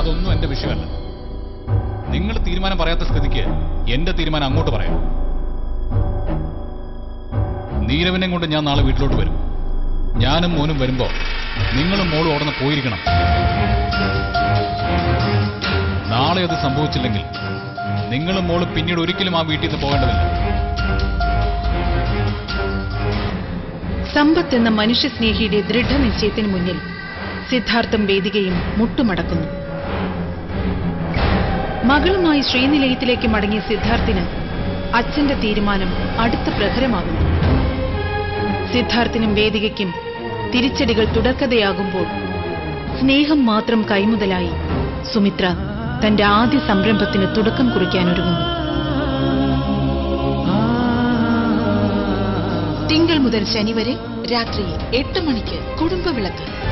അതൊന്നും എന്റെ വിഷയമല്ല നിങ്ങൾ തീരുമാനം പറയാത്ത സ്ഥിതിക്ക് എന്റെ തീരുമാനം അങ്ങോട്ട് പറയാം നീരവിനെ കൊണ്ട് ഞാൻ നാളെ വീട്ടിലോട്ട് വരും ഞാനും മോനും വരുമ്പോ നിങ്ങളും മോളും ഓടന്ന് പോയിരിക്കണം നാളെ അത് സംഭവിച്ചില്ലെങ്കിൽ നിങ്ങളും മോളും പിന്നീട് ഒരിക്കലും ആ വീട്ടിൽ നിന്ന് പോകേണ്ടതില്ല സമ്പത്ത് എന്ന മനുഷ്യസ്നേഹിയുടെ ദൃഢനിശ്ചയത്തിന് മുന്നിൽ സിദ്ധാർത്ഥം വേദികയും മുട്ടുമടക്കുന്നു മകളുമായി ശ്രീനിലയത്തിലേക്ക് മടങ്ങിയ സിദ്ധാർത്ഥിന് അച്ഛന്റെ തീരുമാനം അടുത്ത പ്രഹരമാകുന്നു സിദ്ധാർത്ഥിനും വേദികയ്ക്കും തിരിച്ചടികൾ തുടർക്കഥയാകുമ്പോൾ സ്നേഹം മാത്രം കൈമുതലായി സുമിത്ര തന്റെ ആദ്യ സംരംഭത്തിന് തുടക്കം കുറിക്കാനൊരുങ്ങുന്നു തിങ്കൾ മുതൽ ശനി വരെ രാത്രി എട്ട് മണിക്ക് കുടുംബവിളക്ക്